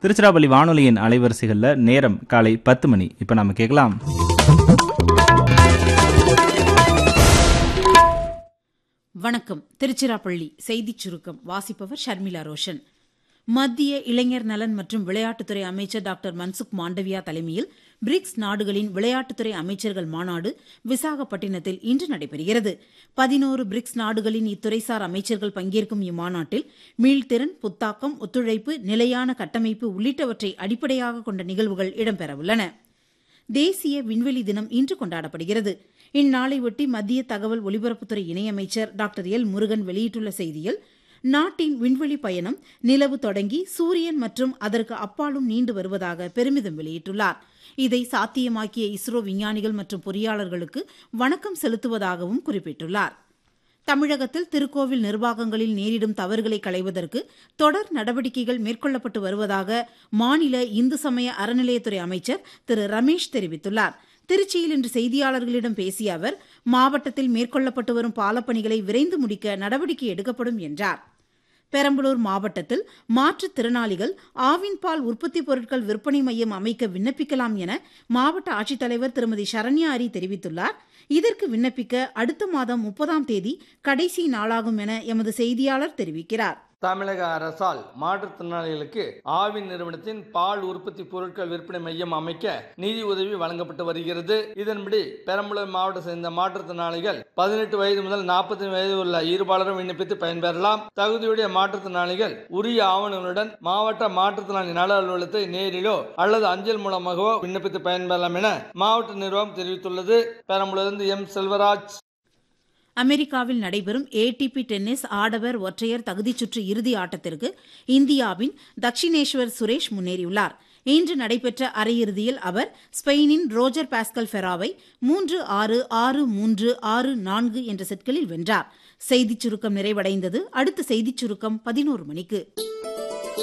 திருச்சிராப்பள்ளி வானொலியின் அலைவரிசைகளில் நேரம் காலை பத்து மணி இப்போ நம்ம கேட்கலாம் வணக்கம் திருச்சிராப்பள்ளி செய்திச் சுருக்கம் வாசிப்பவர் ஷர்மிளா ரோஷன் மத்திய இளைஞர் நலன் மற்றும் விளையாட்டுத்துறை அமைச்சர் டாக்டர் மன்சுக் மாண்டவியா தலைமையில் பிரிக்ஸ் நாடுகளின் விளையாட்டுத்துறை அமைச்சர்கள் மாநாடு விசாகப்பட்டினத்தில் இன்று நடைபெறுகிறது பதினோரு பிரிக்ஸ் நாடுகளின் இத்துறைசார் அமைச்சர்கள் பங்கேற்கும் இம்மாநாட்டில் மீள்திறன் புத்தாக்கம் ஒத்துழைப்பு நிலையான கட்டமைப்பு உள்ளிட்டவற்றை அடிப்படையாக கொண்ட நிகழ்வுகள் இடம்பெறவுள்ளன தேசிய விண்வெளி தினம் இன்று கொண்டாடப்படுகிறது இந்நாளையொட்டி மத்திய தகவல் ஒலிபரப்புத்துறை இணையமைச்சர் டாக்டர் எல் முருகன் வெளியிட்டுள்ள செய்தியில் நாட்டின் விண்வெளி பயணம் நிலவு தொடங்கி சூரியன் மற்றும் அதற்கு அப்பாலும் நீண்டு வருவதாக பெருமிதம் வெளியிட்டுள்ளார் இதை சாத்தியமாக்கிய இஸ்ரோ விஞ்ஞானிகள் மற்றும் பொறியாளர்களுக்கு வணக்கம் செலுத்துவதாகவும் குறிப்பிட்டுள்ளார் தமிழகத்தில் திருக்கோவில் நிர்வாகங்களில் நேரிடும் தவறுகளை களைவதற்கு தொடர் நடவடிக்கைகள் மேற்கொள்ளப்பட்டு வருவதாக மாநில இந்து சமய அறநிலையத்துறை அமைச்சர் திரு ரமேஷ் தெரிவித்துள்ளார் திருச்சியில் இன்று செய்தியாளர்களிடம் பேசிய அவர் மாவட்டத்தில் மேற்கொள்ளப்பட்டு வரும் பாலப்பணிகளை விரைந்து முடிக்க நடவடிக்கை எடுக்கப்படும் என்றார் பெரம்பலூர் மாவட்டத்தில் மாற்றுத்திறனாளிகள் ஆவின் பால் உற்பத்தி பொருட்கள் விற்பனை மையம் அமைக்க விண்ணப்பிக்கலாம் என மாவட்ட ஆட்சித்தலைவர் திருமதி சரண்யா அரி தெரிவித்துள்ளார் இதற்கு விண்ணப்பிக்க அடுத்த மாதம் முப்பதாம் தேதி கடைசி நாளாகும் என எமது செய்தியாளர் தெரிவிக்கிறார் தமிழக அரசால் மாற்றுத்திறனாளிகளுக்கு ஆவின் நிறுவனத்தின் பால் உற்பத்தி பொருட்கள் விற்பனை மையம் அமைக்க நிதி உதவி வழங்கப்பட்டு வருகிறது இதன்படி பெரம்பலூர் மாவட்ட சேர்ந்த மாற்றுத்திறனாளிகள் பதினெட்டு வயது முதல் நாற்பத்தி வயது உள்ள இருபாலரும் விண்ணப்பித்து பயன்பெறலாம் தகுதியுடைய மாற்றுத்திறனாளிகள் உரிய ஆவணங்களுடன் மாவட்ட மாற்றுத்திறனாளி நல அலுவலகத்தை நேரிலோ அல்லது அஞ்சல் மூலமாகவோ விண்ணப்பித்து பயன்பெறலாம் என மாவட்ட நிர்வாகம் தெரிவித்துள்ளது பெரம்பலூரிலிருந்து எம் செல்வராஜ் அமெரிக்காவில் நடைபெறும் ஏடிபி டென்னிஸ் ஆடவர் ஒற்றையர் தகுதிச் சுற்று இறுதி ஆட்டத்திற்கு இந்தியாவின் தக்ஷினேஸ்வர் சுரேஷ் முன்னேறியுள்ளார் இன்று நடைபெற்ற அரையிறுதியில் அவர் ஸ்பெயினின் ரோஜர் பாஸ்கல் ஃபெராவை மூன்று ஆறு ஆறு மூன்று ஆறு நான்கு என்ற செட்களில் வென்றார் செய்திச் சுருக்கம் நிறைவடைந்தது அடுத்த செய்திச் சுருக்கம் பதினோரு மணிக்கு